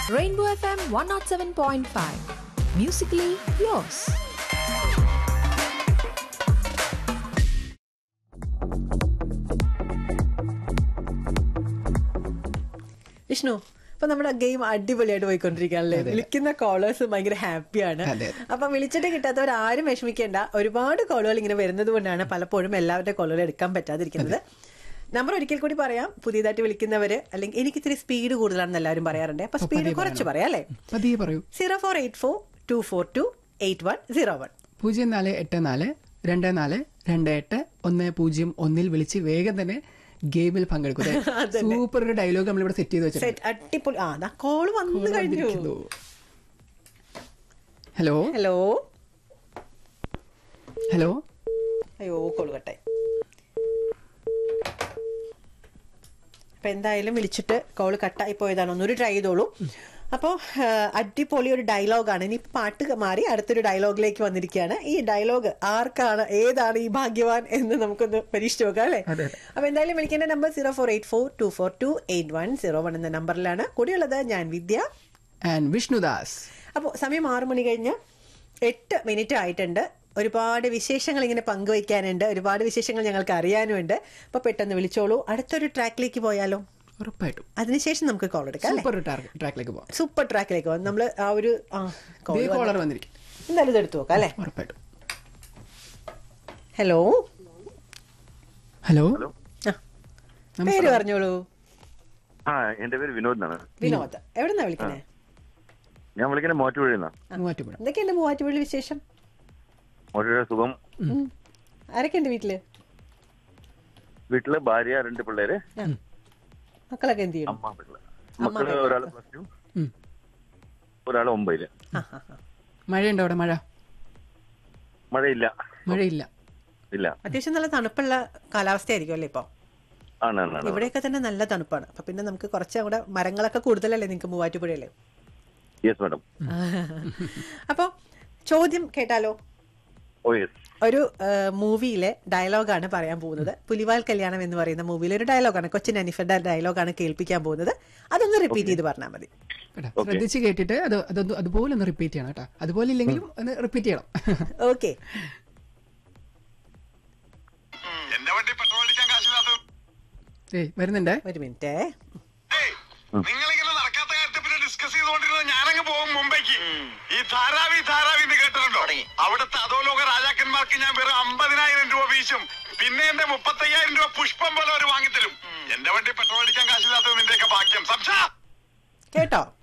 Rainbow FM 107.5. Musically yours. Vishnu അപ്പൊ നമ്മുടെ game അടിപൊളിയായിട്ട് പോയിക്കൊണ്ടിരിക്കുകയാണല്ലേ വിളിക്കുന്ന കോളേഴ്സ് ഭയങ്കര ഹാപ്പിയാണ് അതെ. അപ്പൊ വിളിച്ചിട്ട് കിട്ടാത്തവർ ആരും വിഷമിക്കേണ്ട ഒരുപാട് കോളുകൾ ഇങ്ങനെ വരുന്നത് കൊണ്ടാണ് പലപ്പോഴും എല്ലാവരുടെ കോളുകൾ എടുക്കാൻ പറ്റാതിരിക്കുന്നത് നമ്പർ ഒരിക്കൽ കൂടി പറയാം പുതിയതായിട്ട് വിളിക്കുന്നവര് അല്ലെങ്കിൽ എനിക്ക് ഇത്തിരി സ്പീഡ് കൂടുതലാണെന്ന് എല്ലാവരും പറയാറുണ്ട് അപ്പൊ സ്പീഡ് കുറച്ച് പറയാം അല്ലേ പതിയെ പറയൂ zero four eight four two four two eight one zero one പൂജ്യം നാല് എട്ട് നാല് രണ്ട് നാല് രണ്ട് എട്ട് ഒന്ന് പൂജ്യം ഒന്നിൽ വിളിച്ച് വേഗം തന്നെ ഗെയിമിൽ പങ്കെടുക്കുക സൂപ്പർ ഒരു ഡയലോഗ് നമ്മളിവിടെ സെറ്റ് ചെയ്ത് വെച്ചിട്ടുണ്ട് സെറ്റ് അടിപൊളി ആ ദാ കോള് വന്നു കഴിഞ്ഞു ഹലോ ഹലോ ഹലോ അയ്യോ കോള് കട്ടെ അപ്പൊ എന്തായാലും വിളിച്ചിട്ട് കോള് കട്ടായി പോയതാണ് ഒന്നൊരു ട്രൈ ചെയ്തോളൂ അപ്പോൾ അടിപൊളി ഒരു ഡയലോഗാണ് ഇനി പാട്ട് മാറി അടുത്തൊരു ഡയലോഗിലേക്ക് വന്നിരിക്കുകയാണ് ഈ ഡയലോഗ് ആർക്കാണ് ഏതാണ് ഈ ഭാഗ്യവാൻ എന്ന് നമുക്കൊന്ന് പരീക്ഷിച്ച് നോക്കാം അല്ലേ അതെ. അപ്പൊ എന്തായാലും വിളിക്കേണ്ട number zero four eight four two four two eight one zero one എന്ന നമ്പറിലാണ് കൂടിയുള്ളത് ഞാൻ വിദ്യ ആൻഡ് വിഷ്ണുദാസ് അപ്പോൾ സമയം ആറു മണി കഴിഞ്ഞ് എട്ട് മിനിറ്റ് ആയിട്ടുണ്ട് ഒരുപാട് വിശേഷങ്ങൾ ഇങ്ങനെ പങ്കുവയ്ക്കാനുണ്ട് ഒരുപാട് വിശേഷങ്ങൾ ഞങ്ങൾക്ക് അറിയാനുമുണ്ട് അപ്പോൾ പെട്ടെന്ന് വിളിച്ചോളൂ അടുത്തൊരു ട്രാക്കിലേക്ക് പോയാലോ ഉറപ്പായിട്ടും അതിനുശേഷം നമുക്ക് കോൾ എടുക്കാം അല്ലേ സൂപ്പർ ട്രാക്കിലേക്ക് പോവാം സൂപ്പർ ട്രാക്കിലേക്ക് പോകാം നമ്മൾ ആ ഒരു ആ call ദേ വന്നു. കോളർ വന്നിരിക്കും എന്തായാലും ഇത് എടുത്തു നോക്കാം അല്ലേ ഉറപ്പായിട്ടും ഹലോ ഹലോ ആ പേര് പറഞ്ഞോളൂ ആ എന്റെ പേര് വിനോദ് എന്നാണ് വിനോദ് എവിടെ നിന്നാ വിളിക്കണേ ഞാൻ വിളിക്കുന്ന മോറ്റുപുഴയിൽ നിന്നാ മൂവാറ്റുപുഴ എന്തൊക്കെയുണ്ട് മൂവാറ്റുപുഴ വിശേഷം മോറ്റുപുഴ സുഖം ഉം. ആരൊക്കെയുണ്ട് വീട്ടില് വീട്ടില് ഭാര്യ രണ്ട് പിള്ളേര് ആ. മക്കളൊക്കെ എന്ത് ചെയ്യണം അമ്മ പിള്ളേർ മക്കള് ഒരാള് പ്ലസ് ടു ഉം. ഒരാള് ഒമ്പതില് ആ ആ ആ. മഴയുണ്ടോ അവിടെ മഴ മഴയില്ല മഴയില്ല ഇല്ല അത്യാവശ്യം നല്ല തണുപ്പുള്ള കാലാവസ്ഥയായിരിക്കും അല്ലേ ഇപ്പൊ ആണ് ആണ് ആണ് ഇവിടെയൊക്കെ തന്നെ നല്ല തണുപ്പാണ് അപ്പൊ പിന്നെ നമുക്ക് കുറച്ച് അവിടെ മരങ്ങളൊക്കെ കൂടുതലല്ലേ നിങ്ങൾക്ക് മൂവാറ്റുപുഴയില് യെസ് മാഡം അപ്പൊ ചോദ്യം കേട്ടാലോ ഓ യെസ് ഒരു മൂവിയിലെ ഡയലോഗാണ് പറയാൻ പോകുന്നത് പുലിവാൽ കല്യാണം എന്ന് പറയുന്ന മൂവിയിലെ ഒരു ഡയലോഗാണ് കൊച്ചിൻ അനിഫയുടെ ഡയലോഗാണ് കേൾപ്പിക്കാൻ പോകുന്നത് അതൊന്ന് റിപ്പീറ്റ് ചെയ്ത് പറഞ്ഞാൽ മതി കേട്ടോ ശ്രദ്ധിച്ച് കേട്ടിട്ട് അത് അതൊന്ന് അതുപോലെ ഒന്ന് റിപ്പീറ്റ് ചെയ്യണം കേട്ടോ അതുപോലെ ഇല്ലെങ്കിലും ഒന്ന് റിപ്പീറ്റ് ചെയ്യണം ഓക്കെ എന്റെ വണ്ടി പെട്രോൾ അടിക്കാൻ കാശില്ലാത്ത ഏയ് വരുന്നുണ്ടേ ഒരു മിനിറ്റ് നിങ്ങളിങ്ങനെ നടക്കാത്ത കാര്യത്തെ പിന്നെ ഡിസ്കസ് ചെയ്തുകൊണ്ടിരുന്ന ഞാനങ്ങ് പോകും മുംബൈക്ക് ഈ ധാരാവി ധാരാവി എന്ന് കേട്ടിട്ടുണ്ടോ അവിടുത്തെ അധോലോക രാജാക്കന്മാർക്ക് ഞാൻ വെറും അമ്പതിനായിരം രൂപ വീശും പിന്നെ എന്റെ മുപ്പത്തയ്യായിരം രൂപ പുഷ്പം പോലെ അവർ വാങ്ങിത്തരും എന്റെ വണ്ടി പെട്രോൾ അടിക്കാൻ കാശില്ലാത്തത് നിന്റെയൊക്കെ ഭാഗ്യം സംശ കേട്ടോ